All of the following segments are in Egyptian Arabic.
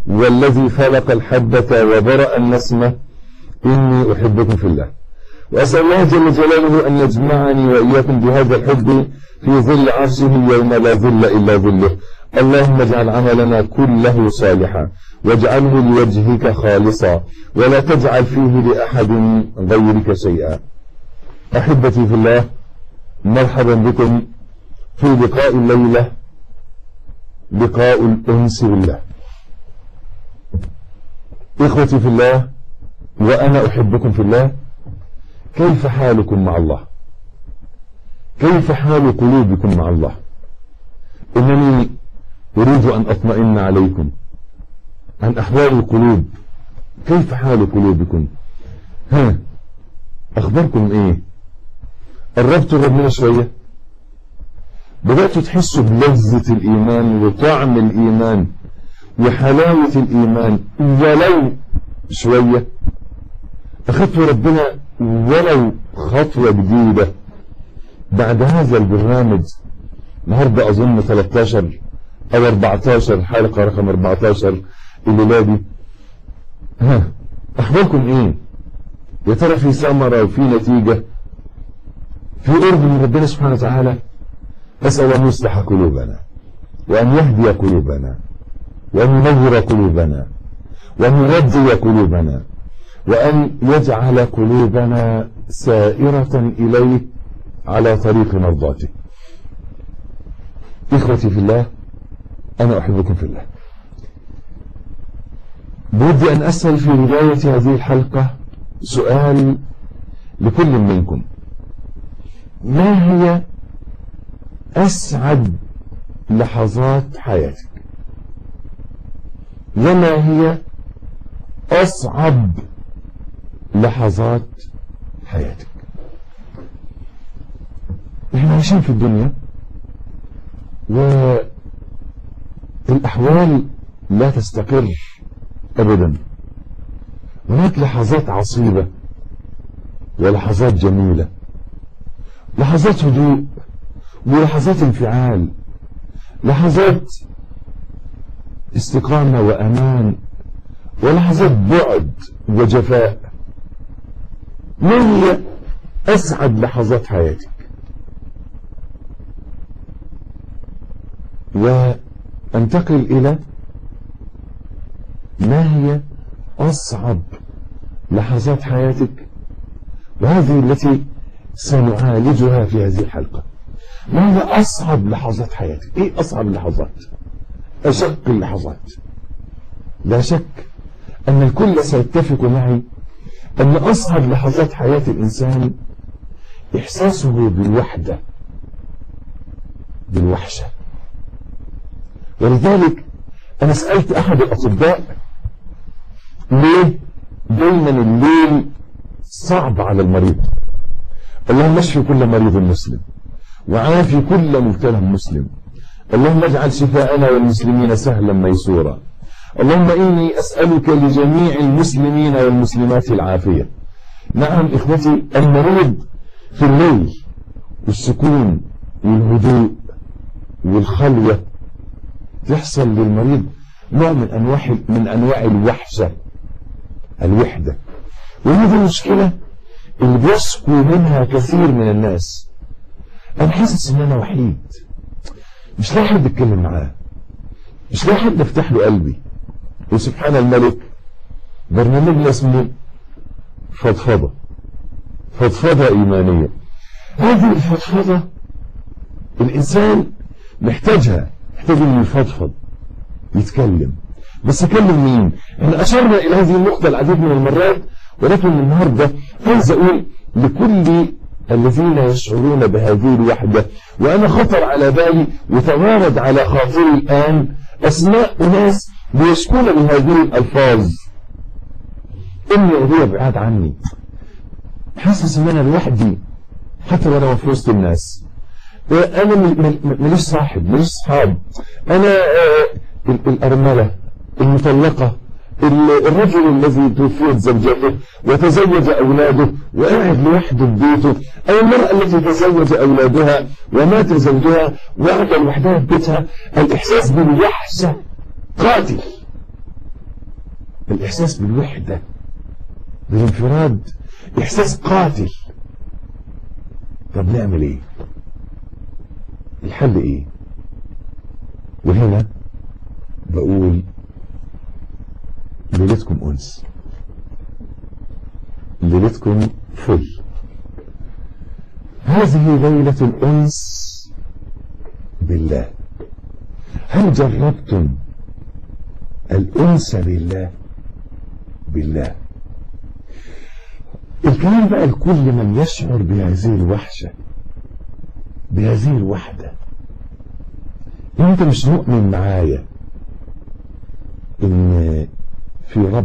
والذي خلق الحبة وبرأ النسمة إني أحبكم في الله وأسأل الله جل جلاله أن يجمعني وإياكم بهذا الحب في ظل عرشه يوم لا ظل إلا ظله اللهم اجعل عملنا كله صالحا واجعله لوجهك خالصا ولا تجعل فيه لأحد غيرك شيئا أحبتي في الله مرحبا بكم في لقاء الليلة لقاء الأنس بالله إخوتي في الله وأنا أحبكم في الله كيف حالكم مع الله كيف حال قلوبكم مع الله إنني أريد أن أطمئن عليكم عن أحوال القلوب كيف حال قلوبكم ها أخباركم إيه قربتوا ربنا شوية بدأتوا تحسوا بلذة الإيمان وطعم الإيمان وحلاوة الإيمان ولو شوية أخذتوا ربنا ولو خطوة جديدة بعد هذا البرنامج النهاردة أظن 13 أو 14 حلقة رقم 14 الليلة دي ها أخباركم إيه يا ترى في ثمرة وفي نتيجة في قرب من ربنا سبحانه وتعالى أسأل أن يصلح قلوبنا وأن يهدي قلوبنا وأن ينور قلوبنا وأن يرضي قلوبنا وأن يجعل قلوبنا سائرة إليه على طريق مرضاته إخوتي في الله أنا أحبكم في الله بودي أن أسأل في بداية هذه الحلقة سؤال لكل منكم ما هي أسعد لحظات حياتك وما هي أصعب لحظات حياتك احنا عايشين في الدنيا والأحوال لا تستقر أبدا هناك لحظات عصيبة ولحظات جميلة لحظات هدوء ولحظات انفعال لحظات استقامة وأمان ولحظات بعد وجفاء ما هي أسعد لحظات حياتك وانتقل إلى ما هي أصعب لحظات حياتك وهذه التي سنعالجها في هذه الحلقة ما هي أصعب لحظات حياتك إيه أصعب اللحظات أشق اللحظات لا شك أن الكل سيتفق معي أن أصعب لحظات حياة الإنسان إحساسه بالوحدة بالوحشة ولذلك أنا سألت أحد الأطباء ليه دايما الليل صعب على المريض اللهم اشفي كل مريض مسلم وعافي كل مبتلى مسلم اللهم اجعل شفاءنا والمسلمين سهلا ميسورا اللهم إني أسألك لجميع المسلمين والمسلمات العافية نعم إخوتي المريض في الليل والسكون والهدوء والخلوة يحصل للمريض نوع من أنواع من أنواع الوحشة الوحدة وهذه المشكلة اللي بيشكو منها كثير من الناس أنا حاسس إن أنا وحيد مش لاقي حد يتكلم معاه مش لاقي حد يفتح له قلبي وسبحان الملك برنامجنا اسمه فضفضة فضفضة إيمانية هذه الفضفضة الإنسان محتاجها محتاج إنه يفضفض يتكلم بس يكلم مين؟ احنا أشرنا إلى هذه النقطة العديد من المرات ولكن النهاردة عايز أقول لكل الذين يشعرون بهذه الوحدة وأنا خطر على بالي وتوارد على خاطري الآن أسماء أناس بيشكون بهذه الألفاظ إني أضيع بعاد عني حاسس إن أنا لوحدي حتى وأنا في وسط الناس أنا ماليش صاحب ماليش صحاب أنا الأرملة المطلقة الرجل الذي توفيت زوجته وتزوج أولاده وقاعد لوحده في بيته أو المرأة التي تزوج أولادها ومات زوجها وقاعدة لوحدها في بيتها الإحساس بالوحشة قاتل إحساس بالوحدة بالانفراد إحساس قاتل طب نعمل إيه الحل إيه وهنا بقول ليلتكم أنس ليلتكم فل هذه ليلة الأنس بالله هل جربتم الأنس بالله بالله الكلام بقى لكل من يشعر بهذه الوحشة بهذه الوحدة انت مش مؤمن معايا ان في رب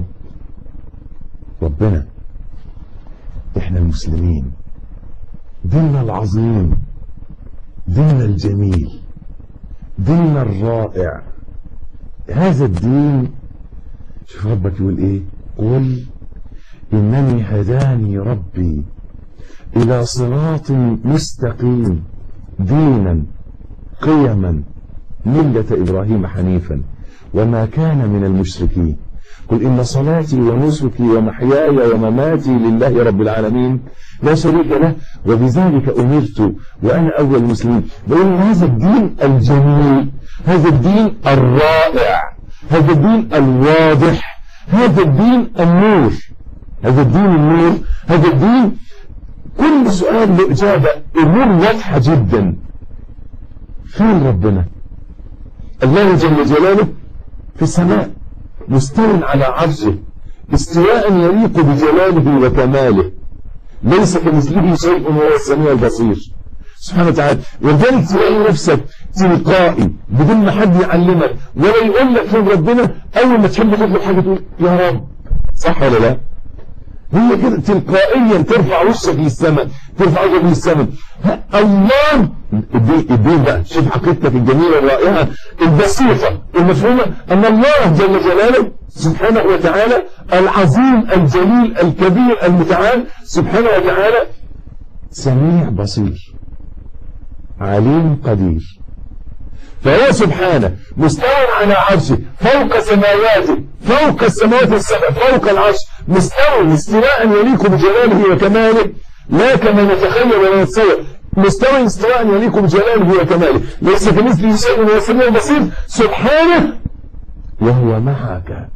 ربنا احنا المسلمين ديننا العظيم ديننا الجميل ديننا الرائع هذا الدين شوف ربك يقول ايه قل انني هداني ربي الى صراط مستقيم دينا قيما ملة ابراهيم حنيفا وما كان من المشركين قل إن صلاتي ونسكي ومحياي ومماتي لله رب العالمين لا شريك له وبذلك أمرت وأنا أول المسلمين بقول هذا الدين الجميل هذا الدين الرائع هذا الدين الواضح هذا الدين النور هذا الدين النور هذا الدين كل سؤال له إجابة النور واضحة جدا فين ربنا الله جل جلاله في السماء مستو على عرشه استواء يليق بجلاله وكماله ليس كمثله شيء وهو السميع البصير سبحانه وتعالى ولذلك تلاقي نفسك تلقائي بدون ما حد يعلمك ولا يقول لك فين ربنا اول ما تحب تطلب حاجه تقول يا رب صح ولا لا؟ هي كده تلقائيا ترفع وشك للسماء ترفع وجهك للسماء الله الدين بقى شوف عقيدتك الجميلة الرائعة البسيطة المفهومة أن الله جل جلاله سبحانه وتعالى العظيم الجليل الكبير المتعال سبحانه وتعالى سميع بصير عليم قدير فهو سبحانه مستوى على عرشه فوق سماواته فوق السماوات السبع فوق العرش مستوى استواء يليق بجلاله وكماله لا كما نتخيل ولا نتصور مستوى استواء يليق بجلاله وكماله ليس كمثله شيء وهو السميع البصير سبحانه وهو معك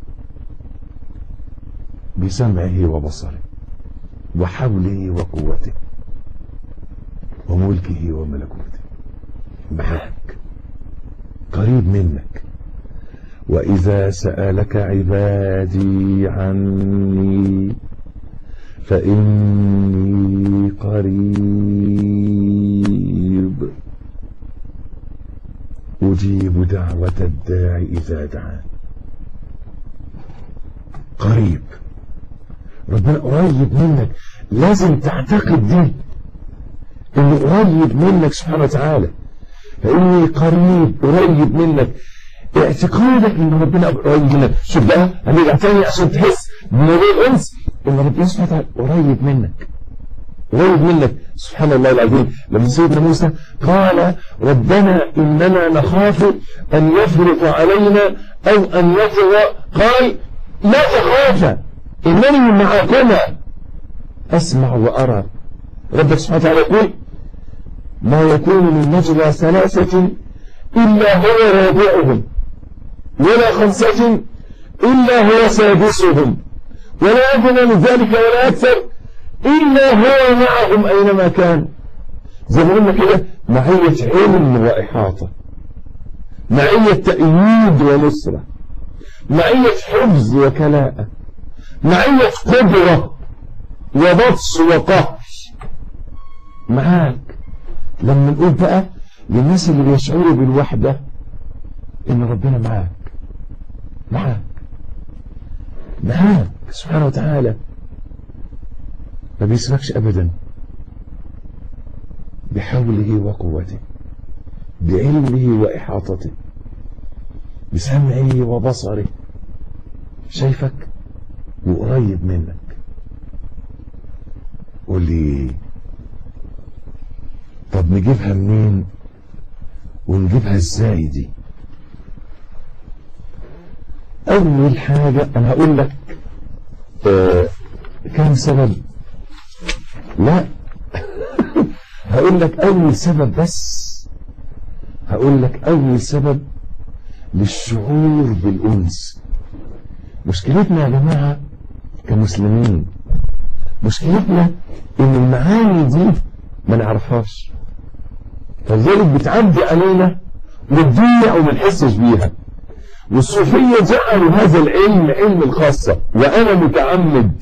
بسمعه وبصره وحوله وقوته وملكه وملكوته معك قريب منك وإذا سألك عبادي عني فإني قريب أجيب دعوة الداع إذا دعان قريب ربنا قريب منك لازم تعتقد دي انه قريب منك سبحانه وتعالى فإني قريب قريب منك اعتقادك ان ربنا قريب منك شوف بقى هنرجع تاني عشان تحس بموضوع الانس ان ربنا سبحانه وتعالى قريب منك قريب منك سبحان الله العظيم لما سيدنا موسى قال ربنا اننا نخاف ان يفرط علينا او ان يطغى قال لا تخافا انني معكما اسمع وارى ربك سبحانه وتعالى يقول ما يكون من نجوى ثلاثة إلا هو رابعهم ولا خمسة إلا هو سادسهم ولا أدنى من ذلك ولا أكثر إلا هو معهم أينما كان زي ما قلنا كده معية علم وإحاطة معية تأييد ونصرة معية حفظ وكلاءة معية قدرة وبطش وقهر معاك لما نقول بقى للناس اللي بيشعروا بالوحدة ان ربنا معاك معاك معاك سبحانه وتعالى ما بيسرقش ابدا بحوله وقوته بعلمه واحاطته بسمعه وبصره شايفك وقريب منك قول لي طب نجيبها منين ونجيبها ازاي دي أول حاجة أنا هقول لك آه كم سبب لا هقول لك أول سبب بس هقول لك أول سبب للشعور بالأنس مشكلتنا يا جماعة كمسلمين مشكلتنا إن المعاني دي ما نعرفهاش فلذلك بتعدي علينا وتضيع وما نحسش بيها والصوفية جعلوا هذا العلم علم الخاصة وأنا متعمد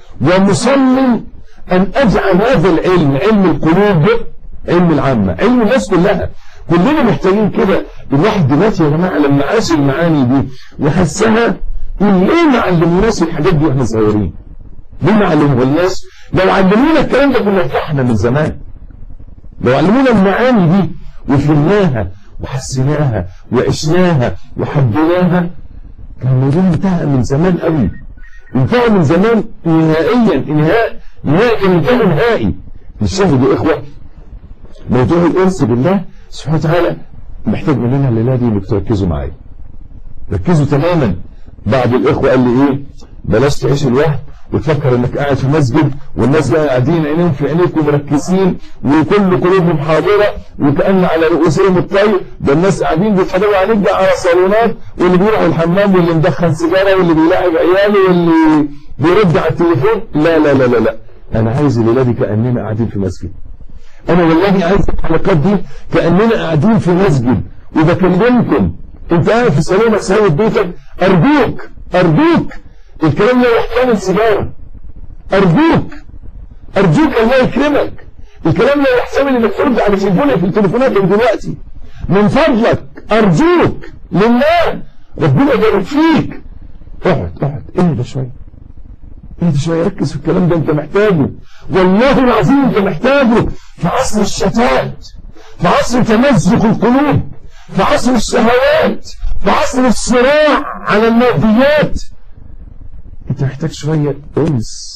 ومصمم أن أجعل هذا العلم علم القلوب علم العامة علم الناس كلها كلنا محتاجين كده الواحد دلوقتي يا جماعة لما عاش المعاني دي وحسها يقول ليه ما علموناش الحاجات دي واحنا صغيرين ليه ما علموهالناش لو علمونا الكلام ده كنا ارتحنا من زمان لو علمونا المعاني دي وفهمناها وحسيناها وعشناها وحبيناها كان الموضوع انتهى من زمان قوي انتهى من زمان نهائيا انهاء نهائي انتهى نهائي الشاهد يا اخوه موضوع الانس بالله سبحانه وتعالى محتاج مننا الليله دي انك تركزوا معايا ركزوا تماما بعض الاخوه قال لي ايه بلاش تعيش الوهم وتفكر انك قاعد في مسجد والناس بقى قاعدين عينيهم في عينيك ومركزين وكل قلوبهم حاضره وكان على رؤوسهم الطير ده الناس قاعدين بيتفرجوا عليك ده على صالونات واللي بيروح الحمام واللي مدخن سيجاره واللي بيلاعب عياله واللي بيرد على التليفون لا لا لا لا لا انا عايز الليله دي كاننا قاعدين في مسجد انا والله عايز الحلقات دي كاننا قاعدين في مسجد وبكلمكم انت قاعد في صالونك سايب بيتك ارجوك ارجوك الكلام لا يحتمل سيجارة أرجوك أرجوك الله يكرمك الكلام لا يحتمل انك ترد على تليفونك في التليفونات دلوقتي من فضلك أرجوك لله ربنا يبارك فيك اقعد اقعد اهدى شوية اهدى شوية ركز في الكلام ده انت محتاجه والله العظيم انت محتاجه في عصر الشتات في عصر تمزق القلوب في عصر الشهوات في عصر الصراع على الماديات انت محتاج شوية انس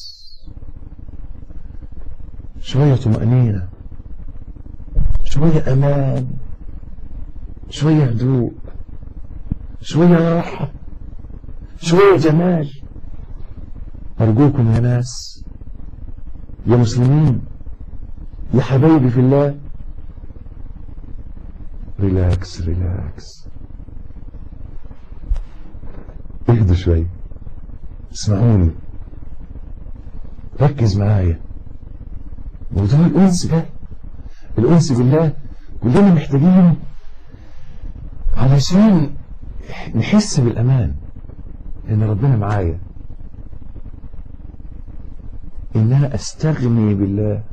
شوية طمأنينة شوية امان شوية هدوء شوية راحة شوية جمال أرجوكم يا ناس يا مسلمين يا حبايبي في الله ريلاكس ريلاكس اهدوا شويه اسمعوني ركز معايا موضوع الأنس ده الأنس بالله كلنا محتاجين علشان نحس بالأمان إن ربنا معايا إن أنا أستغني بالله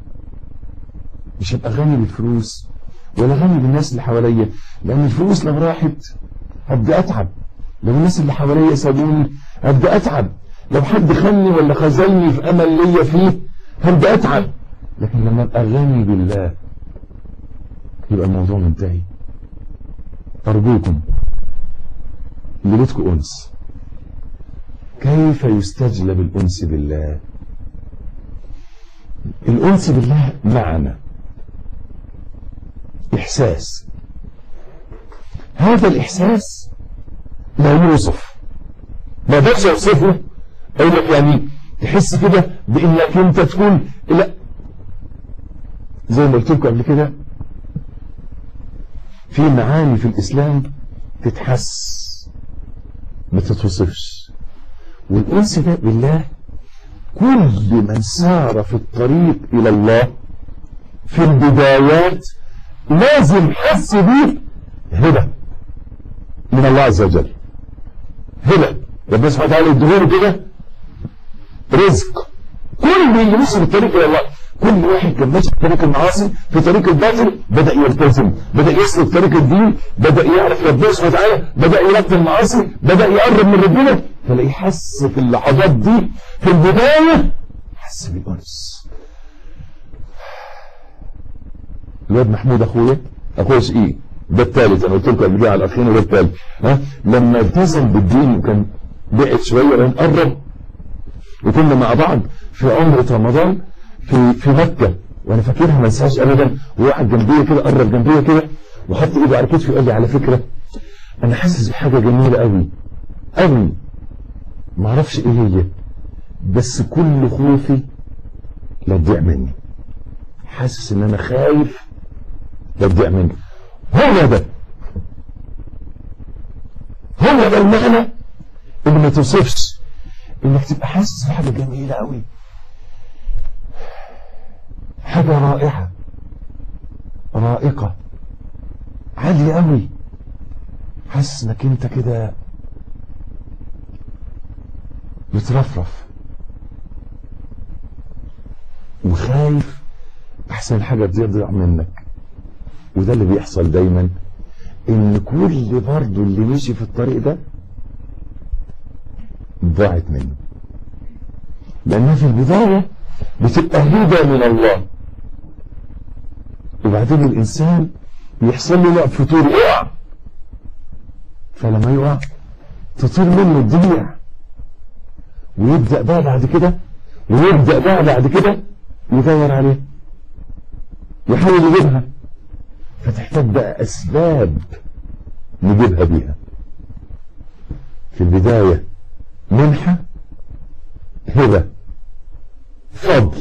مش هبقى غني بالفلوس ولا غني بالناس اللي حواليا لأن الفلوس لو راحت هبدأ أتعب لو الناس اللي حواليا سابوني هبدأ أتعب لو حد خلني ولا خذلني في أمل ليا فيه هبدأ أتعب لكن لما أبقى غني بالله يبقى الموضوع منتهي أرجوكم ليلتكم أنس كيف يستجلب الأنس بالله الأنس بالله معنى إحساس هذا الإحساس لا يوصف ما اقدرش اوصفه اقول لك يعني تحس كده بانك انت تكون لا زي ما قلت لكم قبل كده في معاني في الاسلام تتحس ما تتوصفش والانس ده بالله كل من سار في الطريق الى الله في البدايات لازم حس بيه هبه من الله عز وجل هبه ربنا سبحانه وتعالى يديهوله كده رزق كل اللي ماشي في الطريق الى الله كل واحد كان ماشي في طريق المعاصي في طريق الباطل بدا يلتزم بدا يسلك طريق الدين بدا يعرف ربنا سبحانه وتعالى بدا يرد المعاصي بدا يقرب من ربنا تلاقيه حس في اللحظات دي في البدايه حس بالانس الواد محمود اخويا اخويا شقيق ده الثالث انا قلت لكم قبل كده على الاخرين وده الثالث ها لما التزم بالدين وكان بعد شويه وبعدين قرب وكنا مع بعض في عمرة رمضان في في مكة وانا فاكرها ما انساهاش ابدا وواحد جنبيه كده قرب جنبيه كده وحط ايده على كتفي وقال لي على فكرة انا حاسس بحاجة جميلة قوي قوي ما اعرفش ايه هي بس كل خوفي لا تضيع مني حاسس ان انا خايف لا تضيع مني هو ده هو ده المعنى اللي ما توصفش انك تبقى حاسس بحاجه جميله قوي حاجه رائعه رائقه عاليه قوي حاسس انك انت كده بترفرف وخايف احسن حاجه تضيع منك وده اللي بيحصل دايما ان كل برضه اللي مشي في الطريق ده ضاعت منه لانها في البدايه بتبقى هدى من الله وبعدين الانسان يحصل له نوع فتور يقع فلما يقع تطير منه الدنيا ويبدأ بقى بعد كده ويبدأ بقى بعد كده يدور عليه يحاول يجيبها فتحتاج بقى أسباب نجيبها بيها في البداية منحة هبة فضل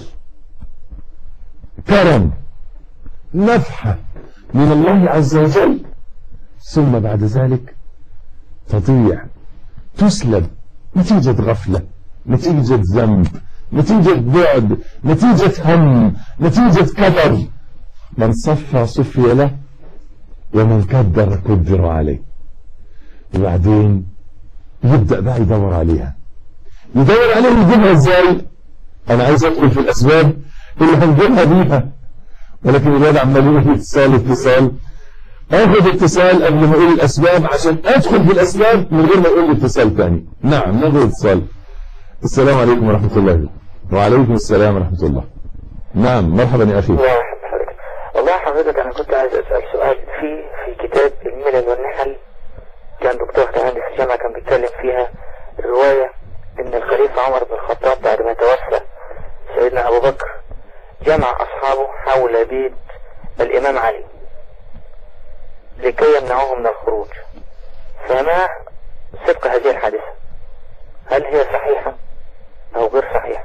كرم نفحة من الله عز وجل ثم بعد ذلك تضيع تسلب نتيجة غفلة نتيجة ذنب نتيجة بعد نتيجة هم نتيجة كدر من صفى صفي له ومن كدر كدر عليه وبعدين يبدأ بقى يدور عليها يدور عليها يجيبها ازاي انا عايز ادخل في الاسباب اللي هنجيبها بيها ولكن الواد عمال يقول اتصال اتصال اخذ اتصال قبل ما اقول الاسباب عشان ادخل في الاسباب من غير ما اقول اتصال ثاني نعم ناخذ اتصال السلام عليكم ورحمه الله وعليكم السلام ورحمه الله نعم مرحبا يا اخي الله يحب حضرتك والله حضرتك انا كنت عايز اسال سؤال في في كتاب الملل والنحل كان دكتور عندي في الجامعه كان بيتكلم فيها روايه ان الخليفه عمر بن الخطاب بعد ما توفى سيدنا ابو بكر جمع اصحابه حول بيت الامام علي لكي يمنعوه من الخروج فما صدق هذه الحادثه هل هي صحيحه او غير صحيحه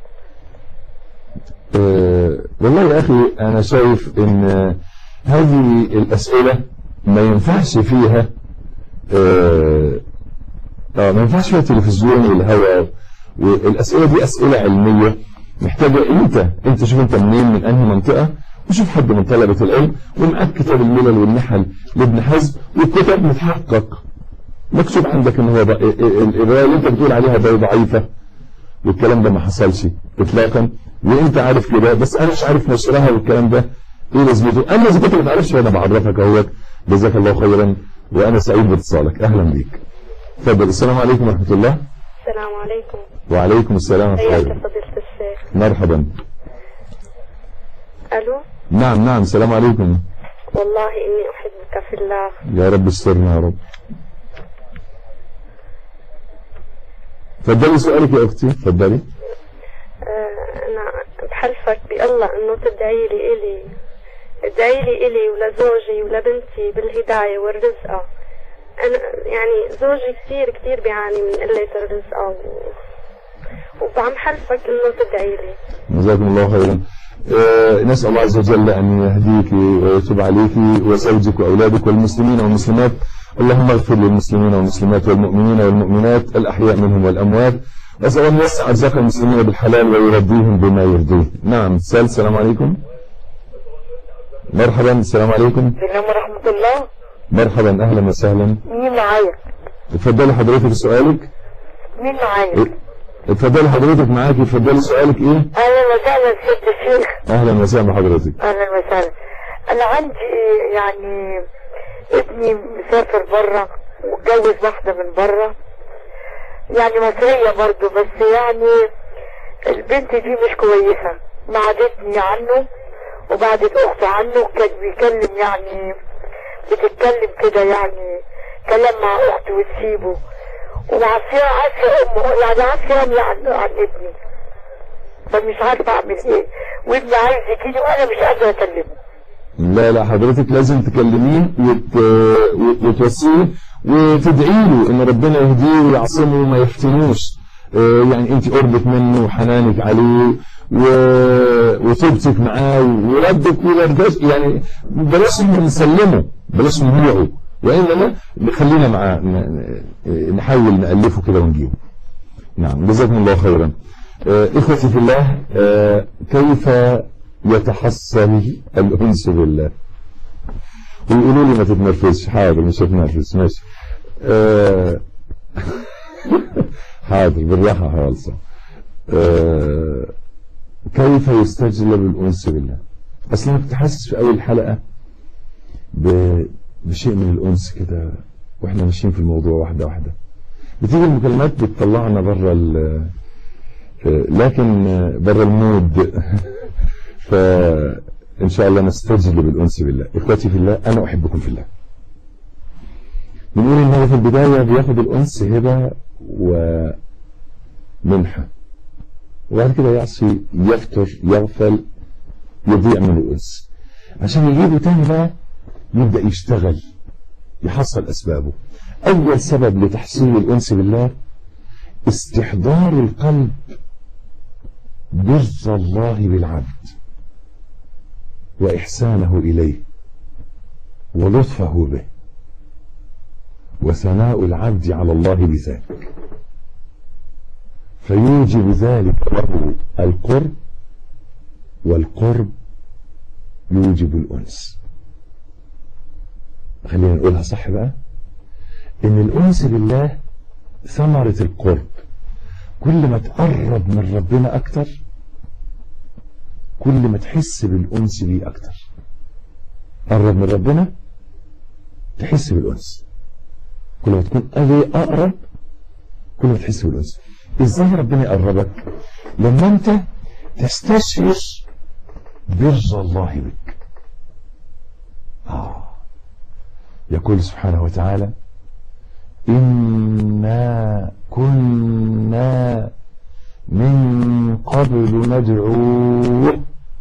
أه والله يا أخي أنا شايف إن هذه الأسئلة ما ينفعش فيها أه آه، ما ينفعش فيها تلفزيون والهواء والأسئلة دي أسئلة علمية محتاجة أنت أنت شوف أنت منين من أنهي منطقة وشوف حد من طلبة العلم ومعاك كتاب الملل والنحل لابن حزم والكتاب متحقق مكتوب عندك ان هو ض- الروايه اللي انت بتقول عليها ده ضعيفه والكلام ده ما حصلش اطلاقا وانت عارف كده بس انا مش عارف نشرها والكلام ده ايه لازمته اما اذا كنت ما تعرفش انا بعرفك اهوت جزاك الله خيرا وانا سعيد باتصالك اهلا بيك اتفضل السلام عليكم ورحمه الله السلام عليكم وعليكم السلام ورحمه حياك الله فضيلة الشيخ مرحبا ألو نعم نعم السلام عليكم والله إني أحبك في الله يا رب استرنا يا رب تفضلي سؤالك يا اختي تفضلي آه أنا بحلفك بالله إنه تدعي لي إلي ادعي لي إلي ولزوجي ولبنتي بالهداية والرزقة أنا يعني زوجي كتير كتير بيعاني من قلة الرزقة و... وبعم حلفك إنه تدعي لي جزاكم الله خيرا آه، نسأل الله عز وجل أن يهديك ويتوب عليك وزوجك وأولادك والمسلمين والمسلمات اللهم اغفر للمسلمين والمسلمات والمؤمنين والمؤمنات الأحياء منهم والأموات وأسأل أن يوسع أرزاق المسلمين بالحلال ويرضيهم بما يرضيه نعم سال السلام عليكم مرحبا السلام عليكم السلام ورحمه الله مرحبا أهلا وسهلا مين معايا اتفضلي حضرتك سؤالك مين معايا اتفضلي حضرتك معاكي اتفضلي سؤالك ايه اهلا وسهلا ست الشيخ اهلا وسهلا بحضرتك اهلا وسهلا انا عندي يعني ابني مسافر بره واتجوز واحده من بره يعني مصريه برضو بس يعني البنت دي مش كويسه بعدتني عنه وبعدت اخته عنه كان بيكلم يعني بتتكلم كده يعني كلام مع اخته وتسيبه ومعصيه عافيه امه يعني عافيه امي عن, عن ابني فمش عارفه اعمل ايه وابني عايز يجيني وانا مش قادره اكلمه لا لا حضرتك لازم تكلميه وت... وتوصيه وتدعي له ان ربنا يهديه ويعصمه وما يفتنوش آه، يعني انت قربك منه وحنانك عليه و... وطيبتك معاه وردك ورداش يعني بلاش نسلمه بلاش نبيعه وانما خلينا معاه ن- ن- نحاول نالفه كده ونجيبه نعم جزاكم الله خيرا آه، إخوتي في الله آه، كيف يتحصل الأنس بالله ويقولوا لي ما تتنرفزش حاضر مش هتنرفز ماشي آه، حاضر بالراحة خالصة آه، كيف يستجلب الأنس بالله أصلا كنت حاسس في أول حلقة ب- بشيء من الأنس كده وإحنا ماشيين في الموضوع واحدة واحدة بتيجي المكالمات بتطلعنا بره ال لكن بره المود فإن شاء الله نستجلب الأنس بالله إخوتي في الله أنا أحبكم في الله بنقول إن هو في البداية بياخد الأنس هبة ومنحة وبعد كده يعصي يفتر يغفل يضيع من الأنس عشان يجيبه تاني بقى يبدأ يشتغل يحصل أسبابه أول سبب لتحصيل الأنس بالله استحضار القلب بر الله بالعبد وإحسانه إليه ولطفه به وثناء العبد على الله بذلك فيوجب ذلك له القرب والقرب يوجب الأنس خلينا نقولها صح بقى إن الأنس بالله ثمرة القرب كل ما تقرب من ربنا أكتر كل ما تحس بالأنس بيه أكتر قرب من ربنا تحس بالأنس كل ما تكون أغي أقرب كل ما تحس بالأنس إزاي ربنا يقربك لما أنت تستشعر بر الله بك آه يقول سبحانه وتعالى إنا كنا من قبل ندعوه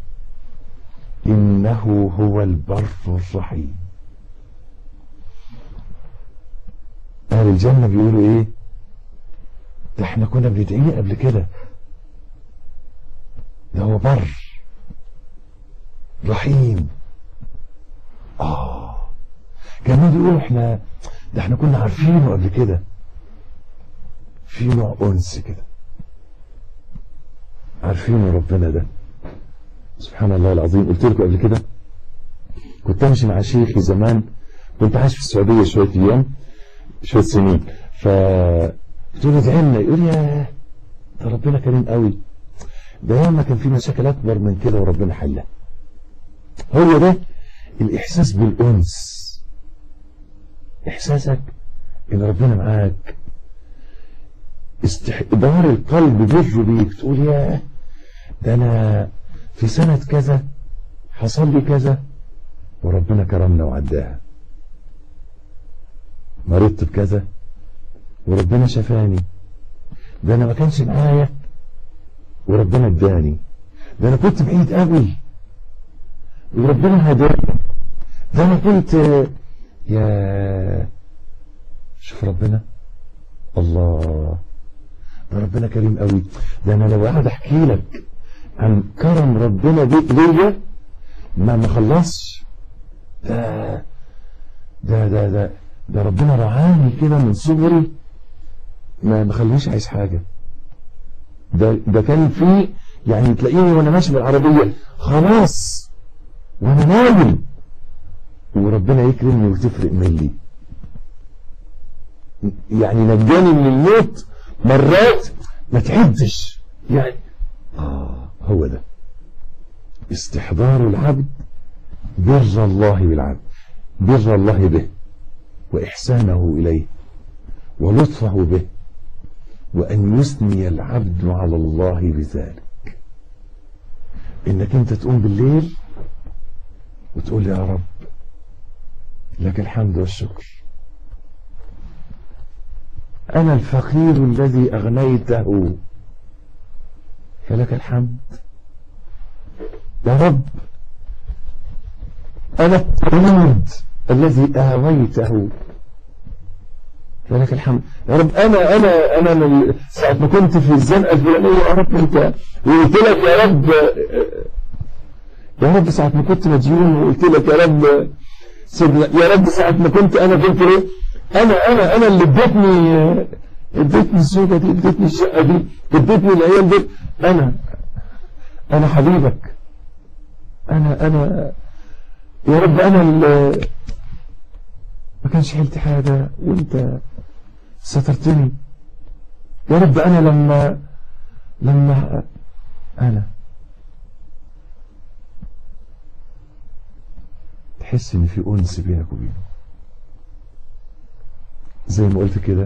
إنه هو البر الرحيم أهل الجنة بيقولوا إيه ده احنا كنا بندعيه قبل كده ده هو بر رحيم آه كمان بيقولوا احنا ده احنا كنا عارفينه قبل كده في نوع أنس كده عارفين ربنا ده سبحان الله العظيم قلت لكم قبل كده كنت امشي مع شيخي زمان كنت عايش في السعودية شوية ايام شوية سنين ف قلت له ادعي لنا يقول يا ده ربنا كريم قوي ده ياما كان في مشاكل اكبر من كده وربنا حلها هو ده الاحساس بالانس احساسك ان ربنا معاك استحضار القلب بر بيك تقول يا ده انا في سنة كذا حصل لي كذا وربنا كرمنا وعداها مرضت بكذا وربنا شفاني ده انا ما كانش معايا وربنا اداني ده انا كنت بعيد قوي وربنا هداني ده انا كنت يا شوف ربنا الله ده ربنا كريم قوي ده انا لو قاعد احكي لك عن كرم ربنا بيك ليا ما ما خلصش ده ده ده ده ده ربنا رعاني كده من صغري ما ما خلينيش عايز حاجه ده ده كان في يعني تلاقيني وانا ماشي بالعربيه خلاص وانا نايم وربنا يكرمني وتفرق مني يعني نجاني من الموت مرات ما تعدش يعني آه هو ده استحضار العبد بر الله بالعبد بر الله به وإحسانه إليه ولطفه به وأن يثني العبد على الله بذلك إنك أنت تقوم بالليل وتقول يا رب لك الحمد والشكر أنا الفقير الذي أغنيته فلك الحمد يا رب أنا الطريد الذي آويته فلك الحمد يا رب أنا أنا أنا من ساعة ما كنت في الزنقة الفلانية يا رب أنت وقلت لك يا رب يا رب ساعة ما كنت مديون وقلت لك يا رب سيدنا يا رب ساعة ما كنت أنا كنت ليه أنا أنا أنا اللي اديتني اديتني الزوجة دي اديتني الشقة دي اديتني العيال دي أنا أنا حبيبك أنا أنا يا رب أنا اللي ما كانش حيلتي حاجة وانت سترتني يا رب أنا لما لما أنا تحس إن في أنس بينك وبينه زي ما قلت كده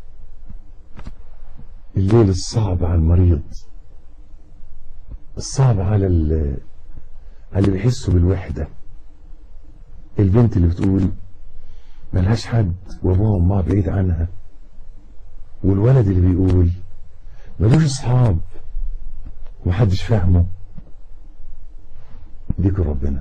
الليل الصعب على المريض الصعب على على اللي بيحسوا بالوحدة البنت اللي بتقول ملهاش حد وابوها وامها بعيد عنها والولد اللي بيقول ملوش اصحاب ومحدش فاهمه ديكوا ربنا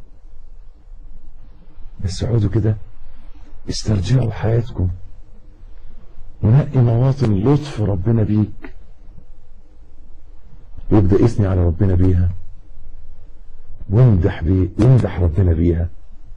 بس اقعدوا كده استرجعوا حياتكم ونقي مواطن لطف ربنا بيك وابدأ اثني على ربنا بيها وامدح بي وامدح ربنا بيها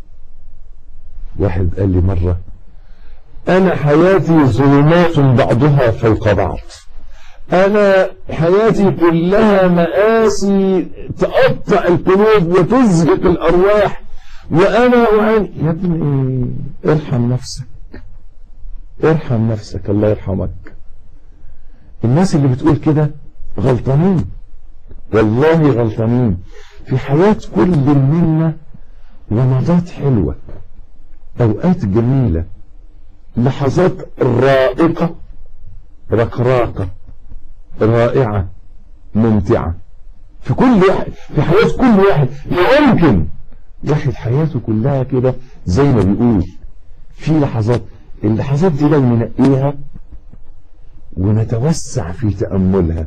واحد قال لي مرة أنا حياتي ظلمات بعضها فوق بعض أنا حياتي كلها مآسي تقطع القلوب وتزهق الأرواح وأنا وأنا يا ابني ارحم نفسك ارحم نفسك الله يرحمك الناس اللي بتقول كده غلطانين والله غلطانين في حياة كل منا لحظات حلوة أوقات جميلة لحظات رائقة رقراقة رائعة ممتعة في كل واحد في حياة كل واحد يمكن واحد حياته كلها كده زي ما بيقول في لحظات اللحظات دي لو ننقيها ونتوسع في تأملها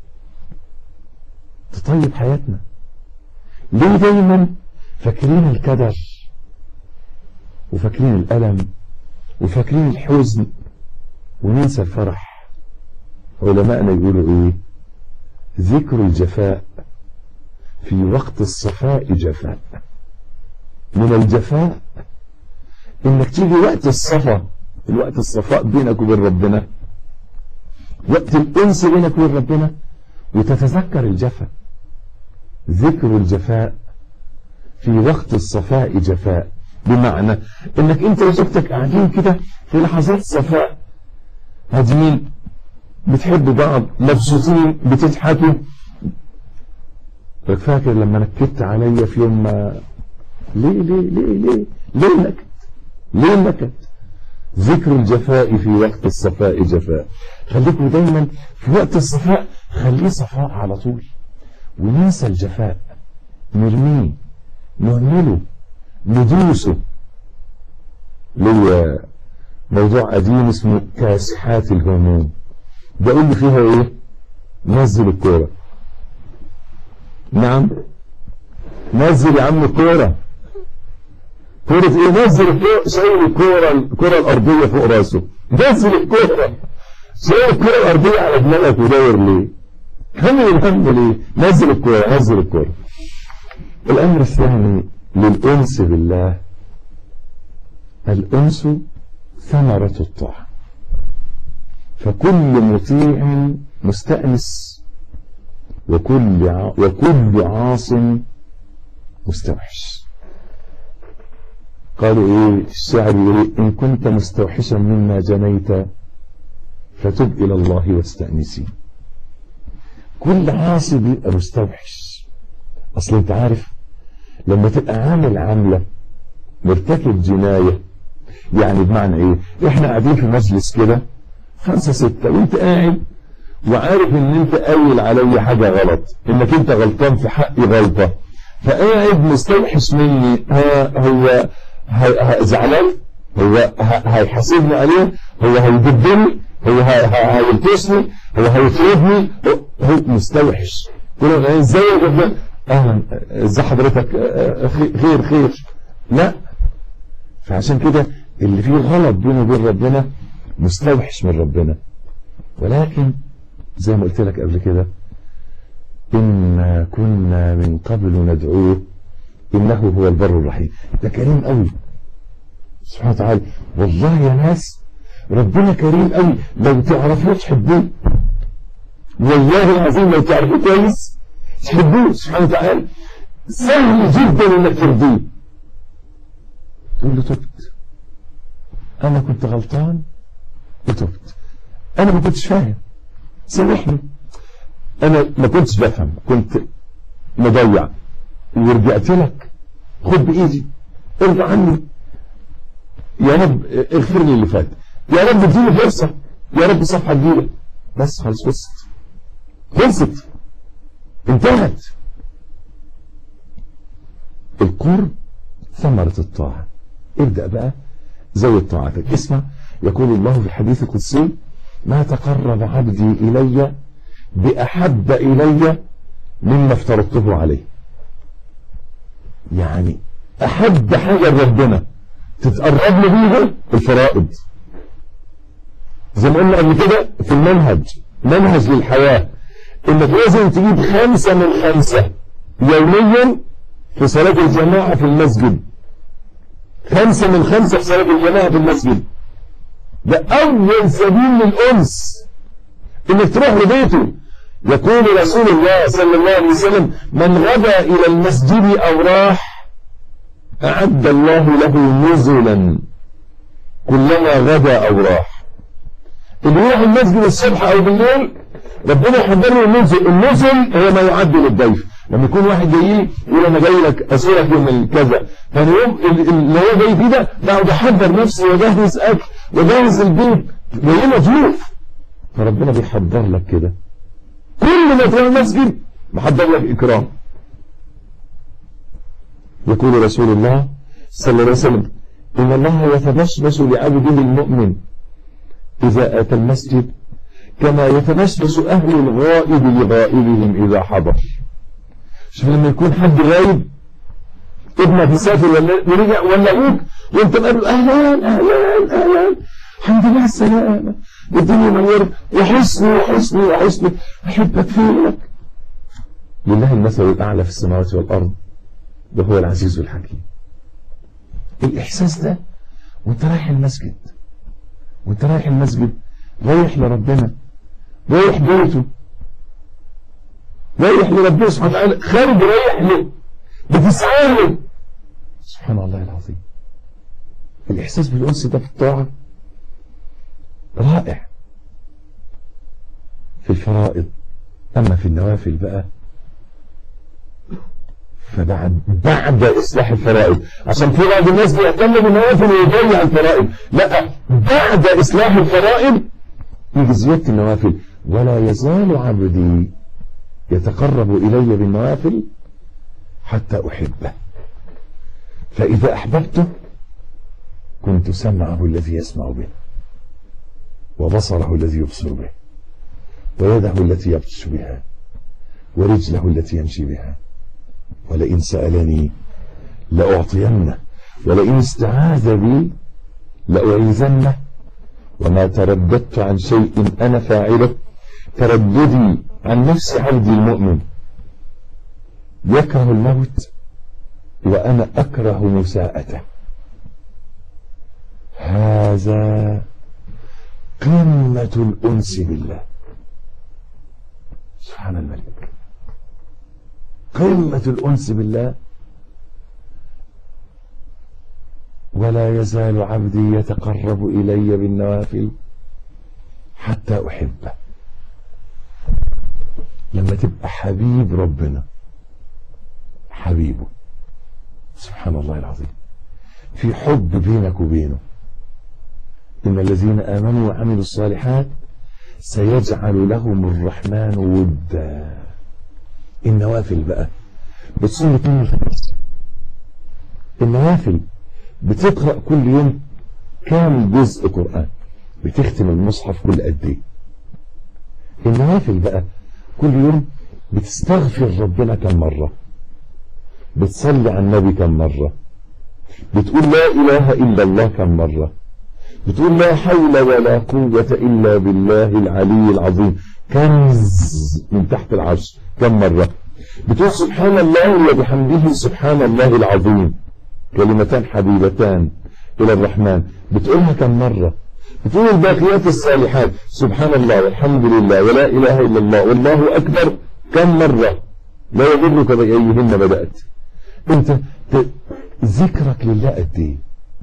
تطيب حياتنا ليه دايما فاكرين الكدر وفاكرين الألم وفاكرين الحزن وننسى الفرح علماءنا يقولوا ايه ذكر الجفاء في وقت الصفاء جفاء من الجفاء انك تيجي وقت الصفا الوقت الصفاء بينك وبين ربنا وقت الانس بينك وبين ربنا وتتذكر الجفا ذكر الجفاء في وقت الصفاء جفاء بمعنى انك انت وزوجتك قاعدين كده في لحظات صفاء هاديين بتحبوا بعض مبسوطين بتضحكوا فاكر لما نكدت عليا في يوم ما ليه ليه ليه ليه ليه نكد ليه نكد ذكر الجفاء في وقت الصفاء جفاء خليكم دايما في وقت الصفاء خليه صفاء على طول وننسى الجفاء نرميه نهمله ندوسه ليا موضوع قديم اسمه كاسحات الهموم بقول لي فيها ايه نزل الكوره نعم نزل يا عم الكوره كورة ايه نزل الكوره شايل الكوره الكوره الارضيه فوق راسه نزل الكوره شايل الكوره الارضيه على دماغك وداير ليه كمل الهم ليه نزل الكوره نزل الكوره الامر الثاني للانس بالله الانس ثمرة الطاعة فكل مطيع مستأنس وكل ع... وكل عاص مستوحش قالوا ايه الشعر يقول ان كنت مستوحشا مما جنيت فتب الى الله واستأنسي كل عاصي بيبقى مستوحش اصل انت عارف لما تبقى عامل عاملة مرتكب جناية يعني بمعنى ايه احنا قاعدين في مجلس كده خمسة ستة وانت قاعد وعارف ان انت قايل علي حاجة غلط انك انت غلطان في حقي غلطة فقاعد مستوحش مني ها هو زعلان هو هيحاسبني عليه هو هيجدني هو هيلتسني هو هيطردني هو مستوحش كل ازاي يا جدعان اهلا ازي حضرتك خير خير لا فعشان كده اللي فيه غلط بينه وبين ربنا مستوحش من ربنا ولكن زي ما قلت لك قبل كده إنا كنا من قبل ندعوه إنه هو البر الرحيم ده كريم قوي سبحانه وتعالى والله يا ناس ربنا كريم قوي لو تعرفوه تحبوه والله العظيم لو تعرفوه كويس تحبوه سبحانه وتعالى سهل جدا انك ترضيه تقول له تبت انا كنت غلطان وتبت انا ما كنتش فاهم سامحني انا ما كنتش بفهم كنت مضيع ورجعت لك خد بايدي ارضى عني يا رب اغفر لي اللي فات يا رب اديني فرصه يا رب صفحه جديده بس خلاص خلصت خلصت انتهت القرب ثمرة الطاعة ابدأ بقى زود طاعتك اسمع يقول الله في الحديث القدسي ما تقرب عبدي إلي بأحب إلي مما افترضته عليه يعني أحب حاجة لربنا تتقرب له بيها الفرائض زي ما قلنا قبل كده في المنهج منهج للحياة انك لازم تجيب خمسة من خمسة يوميا في صلاة الجماعة في المسجد خمسة من خمسة في صلاة الجماعة في المسجد ده أول سبيل للأنس إنك تروح لبيته يقول رسول الله صلى الله عليه وسلم من غدا إلى المسجد أو راح أعد الله له نزلا كلما غدا أو راح اللي يروح المسجد الصبح أو بالليل ربنا يحضر له النزل النزل هو ما يعد للضيف لما يكون واحد جاي يقول انا جاي لك اسيرك يوم كذا فانا يوم اللي هو جاي فيه ده بقعد احضر نفسي واجهز اكل واجهز البيت جاي لنا ضيوف فربنا بيحضر لك كده كل ما تروح المسجد محضر لك اكرام يقول رسول الله صلى الله عليه وسلم ان الله يتبشبش لعبده المؤمن اذا اتى المسجد كما يتبشبش اهل الغائب لغائبهم اذا حضر شوف لما يكون حد غايب ابنك مسافر ولا ورجع ولا ابوك وانت بقى اهلا اهلا اهلا الحمد لله على السلامه الدنيا منورة وحسني وحسني وحسني احبك فينك لله المثل الاعلى في السماوات والارض وهو العزيز الحكيم الاحساس ده وانت رايح المسجد وانت رايح المسجد رايح لربنا رايح بيته رايح لربنا سبحانه وتعالى خارج رايح له بتسعى له سبحان الله العظيم الإحساس بالأنس ده في الطاعة رائع في الفرائض أما في النوافل بقى فبعد بعد إصلاح الفرائض عشان في بعض الناس بيهتم بالنوافل ويضيع الفرائض لا بعد إصلاح الفرائض يجي زيادة النوافل ولا يزال عبدي يتقرب إلي بالنوافل حتى أحبه فإذا أحببته كنت سمعه الذي يسمع به وبصره الذي يبصر به ويده التي يبطش بها ورجله التي يمشي بها ولئن سألني لأعطينه ولئن استعاذ بي لأعيذنه وما ترددت عن شيء أنا فاعله ترددي عن نفس عبدي المؤمن يكره الموت وأنا أكره مساءته هذا قمة الأنس بالله سبحان الملك قمة الأنس بالله ولا يزال عبدي يتقرب إلي بالنوافل حتى أحبه لما تبقى حبيب ربنا حبيبه سبحان الله العظيم في حب بينك وبينه إن الذين آمنوا وعملوا الصالحات سيجعل لهم الرحمن ودا النوافل بقى بتصوم اثنين الخميس النوافل بتقرأ كل يوم كام جزء قرآن بتختم المصحف كل قد ايه النوافل بقى كل يوم بتستغفر ربنا كم مرة بتصلي على النبي كم مرة بتقول لا إله إلا الله كم مرة بتقول لا حول ولا قوة إلا بالله العلي العظيم كنز من تحت العرش كم مرة بتقول سبحان الله وبحمده سبحان الله العظيم كلمتان حبيبتان إلى الرحمن بتقولها كم مرة بتقول الباقيات الصالحات سبحان الله والحمد لله ولا إله إلا الله والله أكبر كم مرة لا يضرك بأيهن بدأت انت ت... ذكرك لله قد ايه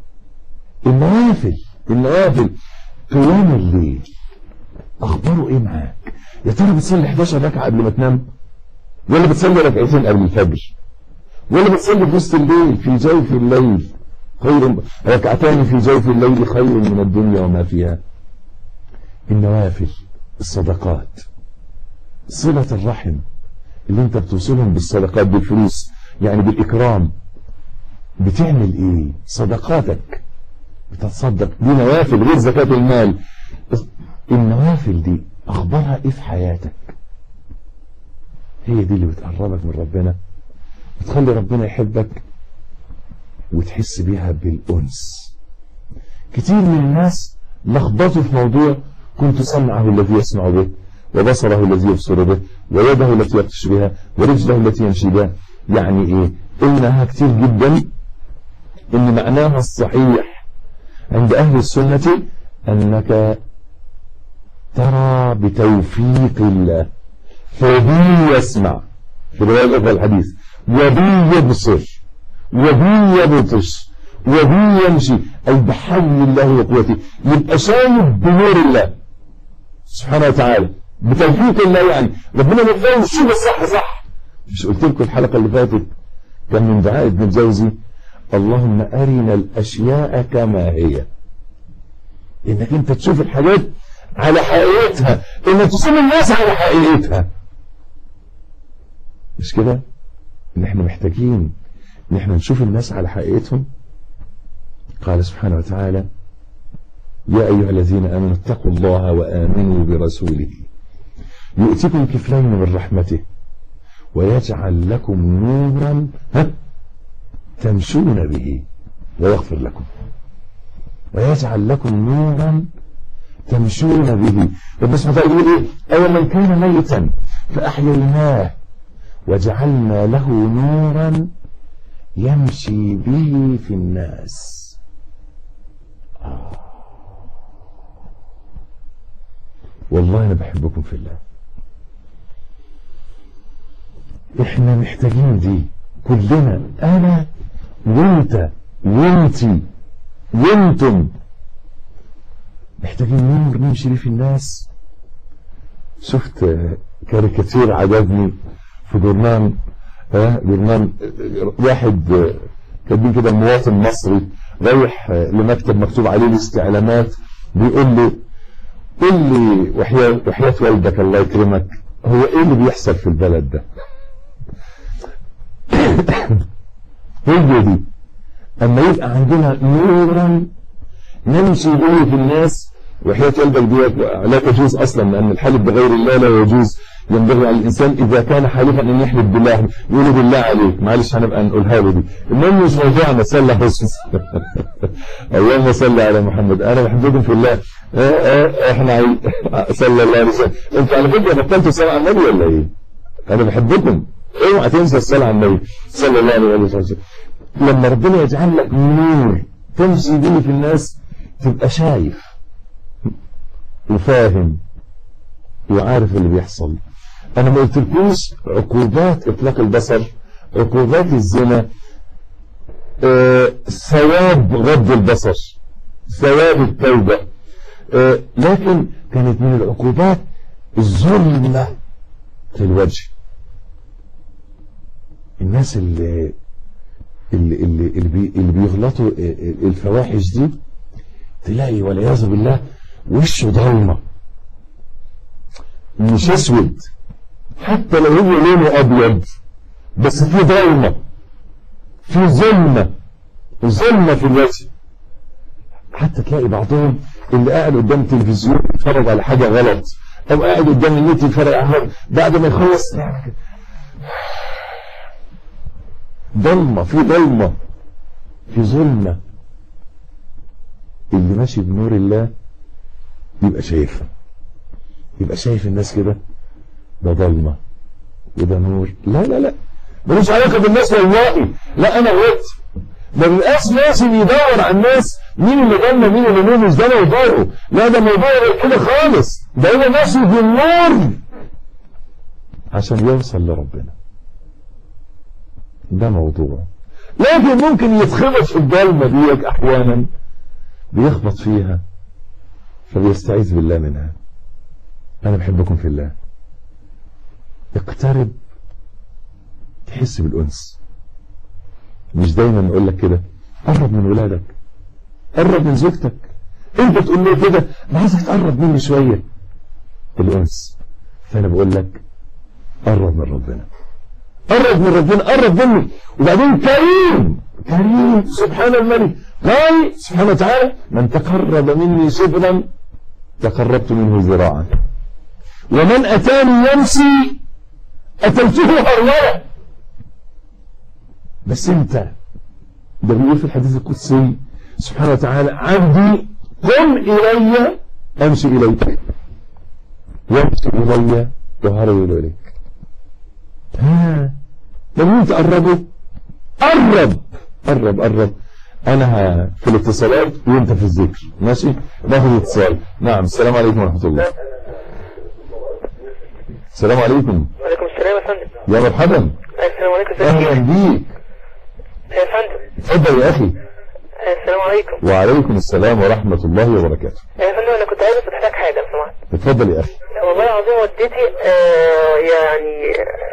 النوافل النوافل قيام الليل اخباره ايه معاك يا ترى بتصلي 11 ركعه قبل ما تنام ولا بتصلي ركعتين قبل الفجر ولا بتصلي في وسط الليل في جوف الليل خير ركعتان في جوف الليل خير من الدنيا وما فيها النوافل الصدقات صلة الرحم اللي انت بتوصلهم بالصدقات بالفلوس يعني بالإكرام بتعمل ايه صدقاتك بتتصدق دي نوافل غير زكاة المال النوافل دي اخبارها ايه في حياتك هي دي اللي بتقربك من ربنا بتخلي ربنا يحبك وتحس بيها بالأنس كتير من الناس لخبطوا في موضوع كنت سمعه الذي يسمع به وبصره الذي يبصر به ويده التي يبطش بها ورجله التي يمشي بها يعني ايه قلناها كتير جدا ان معناها الصحيح عند اهل السنة انك ترى بتوفيق الله فبي يسمع في رواية الأخرى الحديث وبي يبصر وبي يبطش وبي يمشي أي بحول الله وقوته يبقى شايف بنور الله سبحانه وتعالى بتوفيق الله يعني ربنا بيفهم الشيء الصح صح مش قلت لكم الحلقة اللي فاتت كان من دعاء ابن الجوزي اللهم أرنا الأشياء كما هي إنك أنت تشوف الحاجات على حقيقتها إنك تصوم الناس على حقيقتها مش كده إن إحنا محتاجين إن إحنا نشوف الناس على حقيقتهم قال سبحانه وتعالى يا أيها الذين آمنوا اتقوا الله وآمنوا برسوله يؤتكم كفلين من رحمته ويجعل لكم نورا ها تمشون به ويغفر لكم ويجعل لكم نورا تمشون به ربنا سبحانه وتعالى يقول ايه أو من كان ميتا فأحييناه وجعلنا له نورا يمشي به في الناس آه. والله أنا بحبكم في الله احنا محتاجين دي كلنا انا وانت وانتي وانتم محتاجين نور نمشي بيه في الناس شفت كاريكاتير عجبني في جورنال اه جورنال واحد كاتبين كده مواطن مصري رايح لمكتب مكتوب عليه الاستعلامات بيقول له قول لي وحياة, وحياة والدك الله يكرمك هو ايه اللي بيحصل في البلد ده هي دي اما يبقى عندنا نورا نمشي به في الناس وحياة والدك دي لا تجوز اصلا لان الحلف بغير الله لا يجوز ينبغي على الانسان اذا كان حالفا ان يحلف بالله يقول بالله عليك معلش هنبقى نقولها له دي المهم مش موضوعنا صلى على اللهم صل على محمد انا بحبكم في الله اه اه احنا عاي... صلى الله عليه وسلم انت على فكره بطلتوا صلاه على النبي ولا ايه؟ انا بحبكم اوعى تنسى الصلاه على النبي صلى الله عليه وسلم لما ربنا يجعل لك نور تمشي به في الناس تبقى شايف وفاهم وعارف اللي بيحصل انا ما قلتلكوش عقوبات اطلاق البصر عقوبات الزنا آه ثواب غض البصر ثواب التوبة آه لكن كانت من العقوبات الظلمة في الوجه الناس اللي اللي اللي اللي, بي اللي بيغلطوا الفواحش دي تلاقي والعياذ بالله وشه ضلمه مش اسود حتى لو هو لونه ابيض بس في ضلمه في ظلمه ظلمه في الوجه حتى تلاقي بعضهم اللي قاعد قدام التلفزيون يتفرج على حاجه غلط او قاعد قدام النت يتفرج على حاجه بعد ما يخلص ضلمه في ضلمه في ظلمة اللي ماشي بنور الله يبقى شايفها يبقى شايف الناس كده ده ضلمة وده نور لا لا لا ملوش علاقة بالناس والله لا أنا غلطت ما بيبقاش ماشي بيدور على الناس مين اللي ضلمة مين اللي نور مش ده موضوعه لا ده موضوع غير كده خالص ده هو ماشي بالنور عشان يوصل لربنا ده موضوع لكن ممكن يتخبط في الضلمة ديك أحيانا بيخبط فيها فبيستعيذ بالله منها أنا بحبكم في الله اقترب تحس بالأنس مش دايما نقول لك كده قرب من ولادك قرب من زوجتك انت تقول له كده انا عايزك تقرب مني شوية الأنس فأنا بقول لك قرب من ربنا قرب من ربنا قرب مني وبعدين كريم كريم سبحان الملك قال سبحانه وتعالى من تقرب مني شبرا تقربت منه ذراعا ومن أتاني يمشي أتيته هرولا بس انت ده بيقول في الحديث القدسي سبحانه وتعالى عبدي قم إلي أمشي إليك يمشي إلي وهرول إليك ها لما انت قربه قرب قرب قرب انا في الاتصالات وانت في الذكر ماشي ناخد اتصال نعم السلام عليكم ورحمة الله السلام عليكم وعليكم السلام يا فندم يا مرحبا السلام عليكم ازيك اهلا بيك يا فندم اتفضل يا اخي السلام عليكم وعليكم السلام ورحمة الله وبركاته يا فندم انا كنت عايز اسال حضرتك حاجه لو سمحت اتفضل يا اخي والله العظيم والدتي آه يعني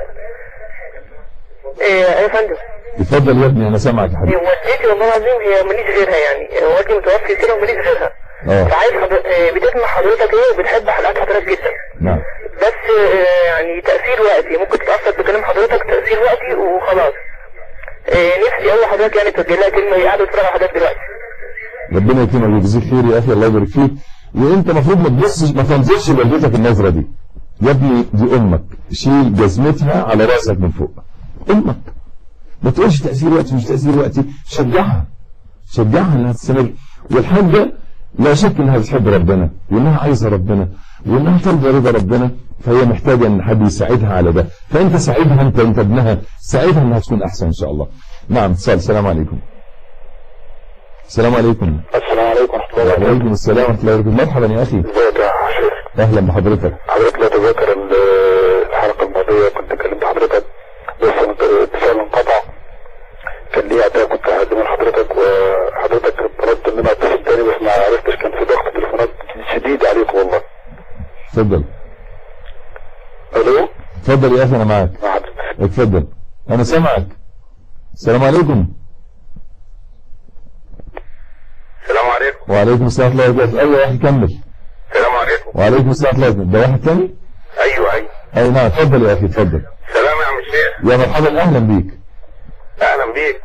آه يا فندم اتفضل يا ابني انا سامعك يا حبيبي والدتي والله العظيم هي ماليش غيرها يعني والدي متوفي كده وماليش غيرها اه فعايز حضر... آه بتسمع حضرتك ايه وبتحب حلقات حضرتك جدا نعم بس آه يعني تأثير وقتي ممكن تتأثر بكلام حضرتك تأثير وقتي وخلاص آه نفسي اول حضرتك يعني توجه لها كلمه هي قاعده تتفرج على حضرتك دلوقتي ربنا يكرمك ويجزيك خير يا اخي الله يبارك فيك وانت المفروض ما تبصش ما تنظرش لوالدتك النظره دي يا ابني دي امك شيل جزمتها على راسك من فوق امك ما تقولش تاثير وقتي مش تاثير وقتي شجعها شجعها انها تستمر والحاجه لا شك انها بتحب ربنا وانها عايزه ربنا وانها ترضى رضا ربنا فهي محتاجه ان حد يساعدها على ده فانت ساعدها انت انت ابنها ساعدها انها تكون احسن ان شاء الله نعم اتصال السلام عليكم السلام عليكم السلام عليكم ورحمة الله وبركاته وعليكم السلام ورحمة الله وبركاته مرحبا يا أخي ازيك يا شيخ أهلا بحضرتك حضرتك لا تذكر ال- الحلقة الماضية كنت كلمت حضرتك بس الاتصال انقطع كان لي اعتاب كنت هقدمه لحضرتك وحضرتك طلبت ان انا اتصل تاني بس ما عرفتش كان في ضغط تليفونات شديد عليكم والله اتفضل الو اتفضل يا أخي أنا معاك مع حضرتك اتفضل أنا سامعك السلام عليكم السلام عليكم وعليكم السلام ورحمة الله وبركاته أيوة يا أخي كمل السلام عليكم وعليكم السلام ورحمة الله وبركاته ده واحد تاني ايوه ايوه أي نعم اتفضل يا أخي اتفضل سلام يا عم الشيخ يا مرحبا أهلا بيك اهلا بيك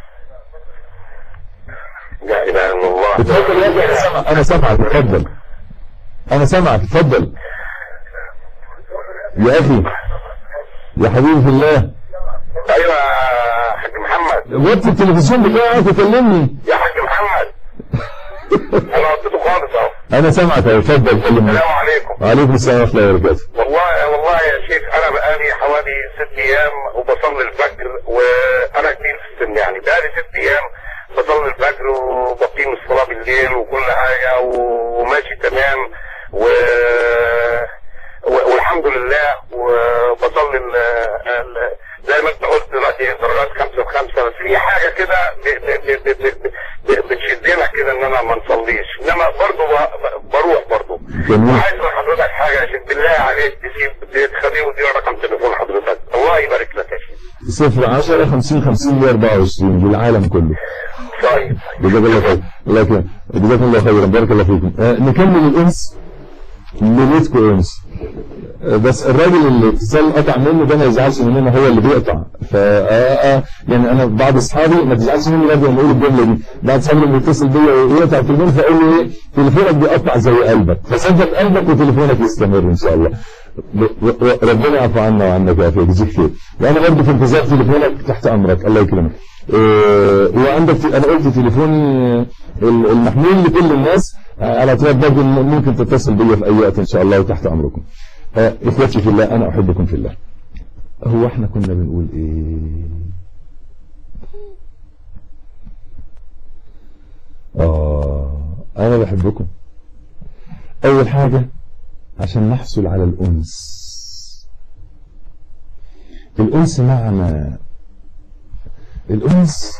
لا اله الا الله اتفضل يا أخي أنا سامعك أنا سامعك اتفضل أنا سامعك اتفضل يا أخي يا حبيبي في الله ايوه يا حاج محمد وطي التلفزيون بتاعك وكلمني يا حاج محمد انا قلته خالص اهو أنا سامعك أهو اتفضل كلمني السلام عليكم وعليكم السلام ورحمة الله وبركاته والله والله يا شيخ انا بقالي حوالي ست ايام وبصلي الفجر وانا كبير في السن يعني بقالي ست ايام بصلي الفجر وبقيم الصلاه بالليل وكل حاجه وماشي تمام و... و... والحمد لله وبصلي ال... ال... زي ما انت قلت دلوقتي درجات خمسه بخمسه بس في حاجه كده ب... ب... ب... ب... ب... ب... بتشدنا كده ان انا ما نصليش انما برضه ب... ب- بروح برضه جميل وعايز من حضرتك حاجه يا شيخ بالله عليك تسيب تخليه ودي رقم تليفون حضرتك الله يبارك لك يا شيخ صفر عشرة خمسين خمسين مية أربعة وعشرين بالعالم كله طيب جزاك الله خير الله يكرم جزاكم الله خيرا بارك الله فيكم آه نكمل الانس ليلتكم انس آه بس الراجل اللي اتصال قطع منه ده ما يزعلش مننا هو اللي بيقطع فا آه آه يعني انا بعض اصحابي ما تزعلش مني برضه لما اقول الجمله دي بعض اصحابي لما يتصل بيا ويقطع التليفون فاقول له ايه تليفونك بيقطع زي قلبك فثبت قلبك وتليفونك يستمر ان شاء الله ب- ب- ربنا يعفو عنا وعنك ويعافيك يجزيك خير وانا برضه في انتظار تليفونك تحت امرك الله يكرمك آه، وعندك انا قلت تليفوني آه، المحمول لكل الناس آه، على اعتبار برضه إن ممكن تتصل بيا في اي وقت ان شاء الله وتحت امركم آه، اخوتي في الله انا احبكم في الله هو احنا كنا بنقول ايه اه انا بحبكم اول حاجة عشان نحصل على الانس الانس معنى الانس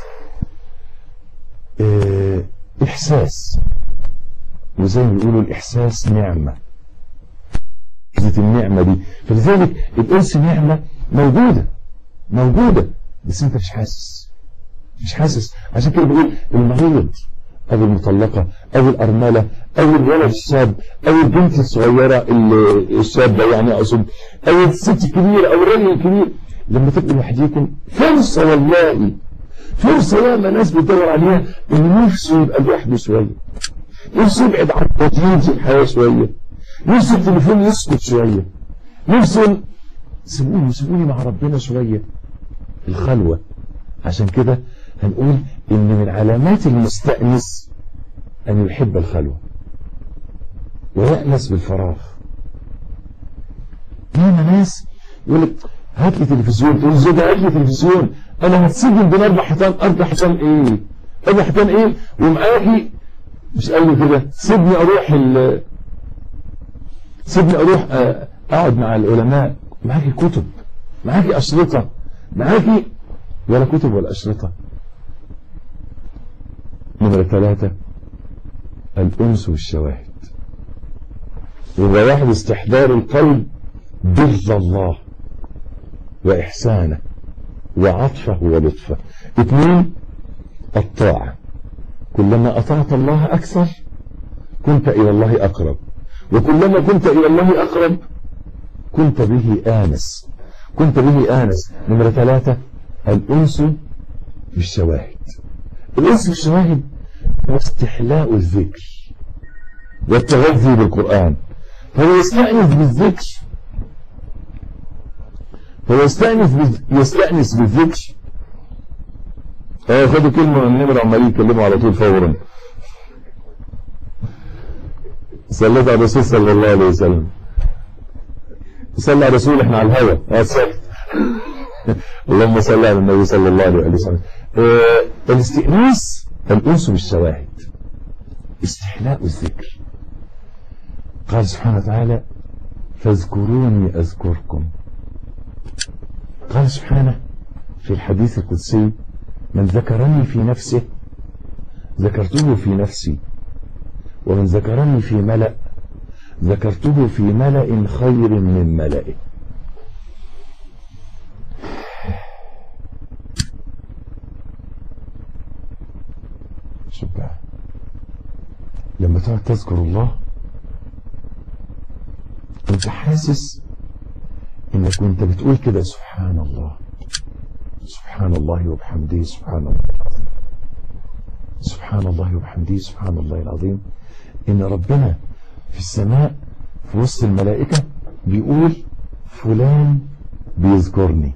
اه احساس وزي ما بيقولوا الاحساس نعمة لحظة النعمة دي فلذلك الانس نعمة موجودة موجودة بس انت مش حاسس مش حاسس عشان كده بقول المريض او المطلقة او الارملة او الولد الشاب او البنت الصغيرة ال- الشابة يعني اقصد او الست الكبيرة او الرجل الكبير لما تبقوا لوحديكم فرصة والله فرصة ياما ناس بتدور عليها ان نفسه يبقى لوحده شوية نفسه يبعد عن روتين في الحياة شوية نفسه التليفون يسكت شوية نفسه سيبوني سيبوني مع ربنا شوية الخلوة عشان كده هنقول ان من علامات المستأنس ان يحب الخلوة ويأنس بالفراغ هنا ناس يقول لك هات لي تلفزيون تقول زوجة هات لي تلفزيون انا هتسجن بين اربع حيطان اربع حيطان ايه اربع حيطان ايه ومعاكي مش قال لي كده سيبني اروح ال سيبني اروح آه، اقعد مع العلماء معاكي كتب معاكي اشرطة معاكي ولا كتب ولا اشرطة نمرة ثلاثة الأنس والشواهد يبقى واحد استحضار القلب بر الله وإحسانه وعطفه ولطفه اثنين الطاعة كلما أطعت الله أكثر كنت إلى الله أقرب وكلما كنت إلى الله أقرب كنت به آنس كنت به آنس نمرة ثلاثة الأنس بالشواهد الأنس بالشواهد هو استحلاء الذكر والتغذي بالقرآن فهو يستأنس بالذكر هو يستأنس بال- يستأنس بالذكر اه خدوا كلمة من النمرة عمالين يتكلموا على طول فورا صليت على الرسول صلى الله عليه وسلم صلى على الرسول احنا على الهوى اه صل اللهم صل على النبي صلى الله عليه وسلم آه الاستئناس الأنس بالشواهد استحلاء الذكر قال سبحانه وتعالى فاذكروني أذكركم قال سبحانه في الحديث القدسي من ذكرني في نفسه ذكرته في نفسي ومن ذكرني في ملأ ذكرته في ملأ خير من ملئه شوف بقى لما تقعد تذكر الله انت حاسس انك وانت بتقول كده سبحان الله سبحان الله وبحمده سبحان الله العظيم سبحان الله وبحمده سبحان الله العظيم ان ربنا في السماء في وسط الملائكة بيقول فلان بيذكرني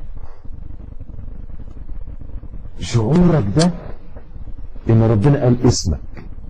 شعورك ده ان ربنا قال اسمك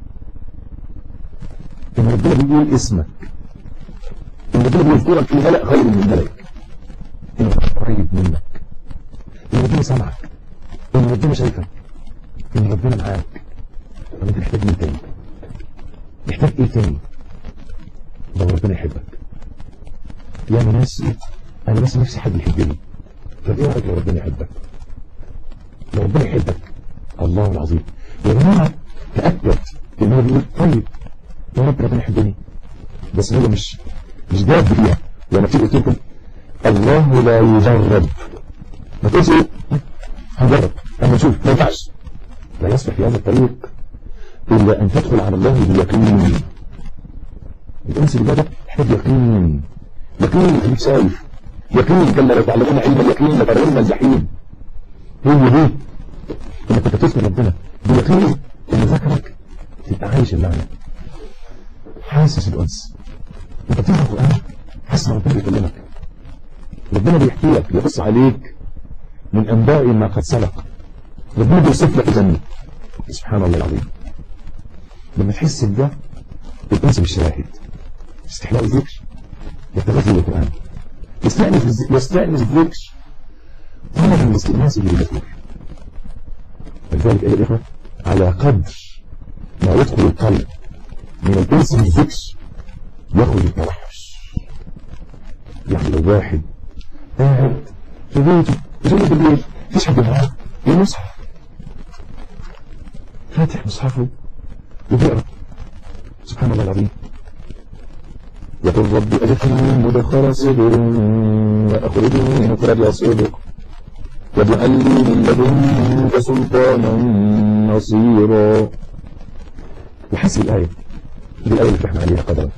ان ربنا بيقول اسمك ان ربنا بيذكرك في ملأ خير من ملك ان ربنا قريب منك ان ربنا سمعك ان ربنا شايفك ان ربنا معاك طب انت محتاج مين تاني محتاج ايه تاني لو ربنا يحبك يا ناس انا بس نفسي حد يحبني طب ايه رايك لو ربنا يحبك لو ربنا يحبك الله العظيم يا جماعه تاكد ان هو بيقول طيب يا رب ربنا يحبني بس هو مش مش جاد فيها وانا في قلت لكم الله لا يجرب ما تقولش ايه هنجرب اما نشوف ما ينفعش لا يصلح في هذا الطريق الا ان تدخل على الله بيقين الانس بالله يحتاج يقين يقين يخليك شايف يقين كما لو تعلمون علم اليقين لترون الجحيم هي دي انك انت تذكر ربنا بيقين ان ذكرك تبقى عايش المعنى حاسس الانس انت بتقرا القران حاسس ان ربنا بيكلمك ربنا بيحكي لك بيقص عليك من انباء ما قد سبق ربنا بيوصف لك الجنة سبحان الله العظيم لما تحس بده الانس بالشواهد استحلاء الذكر يتغذى بالقرآن يستأنس بالذكر يستأنس بالذكر طلب الاستئناس بالذكر ولذلك أيها الإخوة على قدر ما يدخل القلب من الانس بالذكر يخرج التوحش يعني لو واحد قاعد في بيته جاي بالليل فيش حد معاه المصحف فاتح مصحفه وبيقرا سبحان الله العظيم يقول ربي أدخلني مدخل صدر وأخرجني مخرج صدق واجعل لي من لدنك سلطانا نصيرا وحسب الآية دي الآية اللي فتحنا عليها قدرا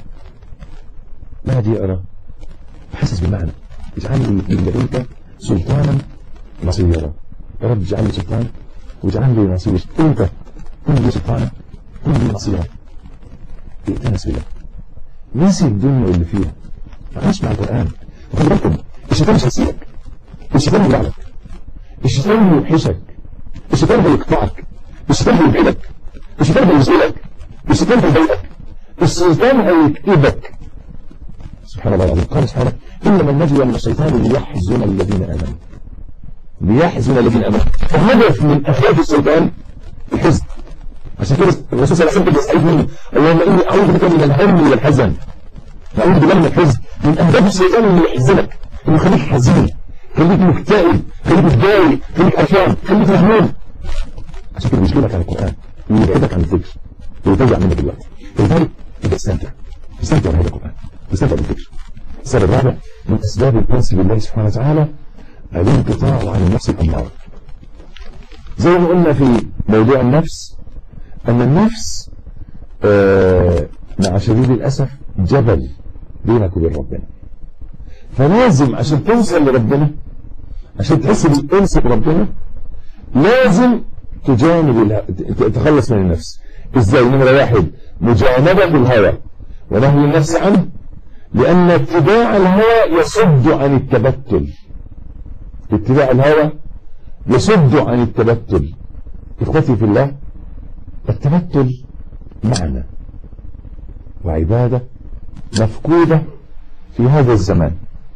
ما دي أرى حسس بالمعنى اجعل لي من لدنك سلطانا نصيرا يا رب اجعل لي سلطان واجعل لي نصير انت كن لي سلطانا كن لي نصيرا ائتنس بالله نسي الدنيا اللي فيها عاش مع القرآن وخلي بالكم الشيطان مش هيسيبك الشيطان هيلعبك الشيطان هيوحشك الشيطان هيقطعك الشيطان هيبعدك الشيطان هيزولك الشيطان هيضايقك الشيطان هيكئبك سبحان الله العظيم قال سبحانه إنما النجوى من الشيطان ليحزن الذين آمنوا ليحزن الذين آمنوا فالهدف من أخلاق الشيطان الحزن عشان كده الرسول صلى الله عليه وسلم بيستعيذ منه اللهم إني أعوذ بك من الهم والحزن أعوذ بالله من الحزن من أهداف الشيطان إنه يحزنك إنه يخليك حزين خليك مكتئب خليك متضايق خليك قرفان خليك مهموم عشان كده بيشغلك عن القرآن ويبعدك عن الذكر ويضيع منك الوقت لذلك انت استمتع استمتع بهذا القرآن استمتع بالذكر السبب الرابع من أسباب الأنس بالله سبحانه وتعالى الانقطاع عن النفس الأمارة زي ما قلنا في موضوع النفس أن النفس آه مع شديد الأسف جبل بينك وبين ربنا فلازم عشان توصل لربنا عشان تحس بالأنس بربنا لازم تجانب تتخلص من النفس ازاي نمرة واحد مجانبة الهوى ونهي النفس عنه لأن اتباع الهوى يصد عن التبتل اتباع الهوى يصد عن التبتل إخوتي في الله التبتل معنى وعبادة مفقودة في هذا الزمان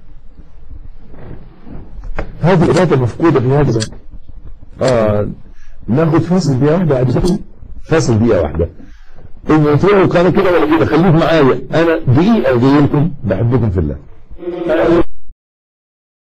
هذه العبادة مفقودة في هذا الزمان آه ناخد فاصل دقيقة واحدة عجبتني فاصل دقيقة واحدة الموضوع كان كده ولا كده خليك معايا أنا دقيقة جاي لكم بحبكم في الله